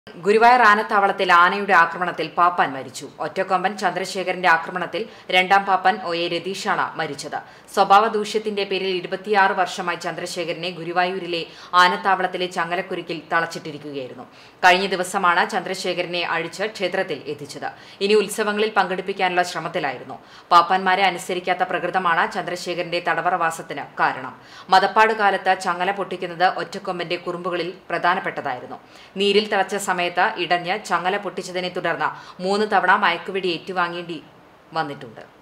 ഗുരുവായൂർ ആനത്താവളത്തിൽ ആനയുടെ ആക്രമണത്തിൽ പാപ്പാൻ മരിച്ചു ഒറ്റക്കൊമ്പൻ ചന്ദ്രശേഖരന്റെ ആക്രമണത്തിൽ രണ്ടാം പാപ്പാൻ ഒ എ രതീഷാണ് മരിച്ചത് സ്വഭാവ ദൂഷ്യത്തിന്റെ പേരിൽ ഇരുപത്തിയാറ് വർഷമായി ചന്ദ്രശേഖരനെ ഗുരുവായൂരിലെ ആനത്താവളത്തിലെ ചങ്ങലക്കുരുക്കിൽ തളച്ചിട്ടിരിക്കുകയായിരുന്നു കഴിഞ്ഞ ദിവസമാണ് ചന്ദ്രശേഖരനെ അഴിച്ച് ക്ഷേത്രത്തിൽ എത്തിച്ചത് ഇനി ഉത്സവങ്ങളിൽ പങ്കെടുപ്പിക്കാനുള്ള ശ്രമത്തിലായിരുന്നു പാപ്പാന്മാരെ അനുസരിക്കാത്ത പ്രകൃതമാണ് ചന്ദ്രശേഖരന്റെ തടവറവാസത്തിന് കാരണം മതപ്പാട് കാലത്ത് ചങ്ങല പൊട്ടിക്കുന്നത് ഒറ്റക്കൊമ്പന്റെ കുറുമ്പുകളിൽ പ്രധാനപ്പെട്ടതായിരുന്നു നീരിൽ തിളച്ച സമയത്ത് ഇടഞ്ഞ് ചങ്ങല പൊട്ടിച്ചതിനെ തുടർന്ന് മൂന്ന് തവണ മയക്കുവെടി ഏറ്റുവാങ്ങേണ്ടി വന്നിട്ടുണ്ട്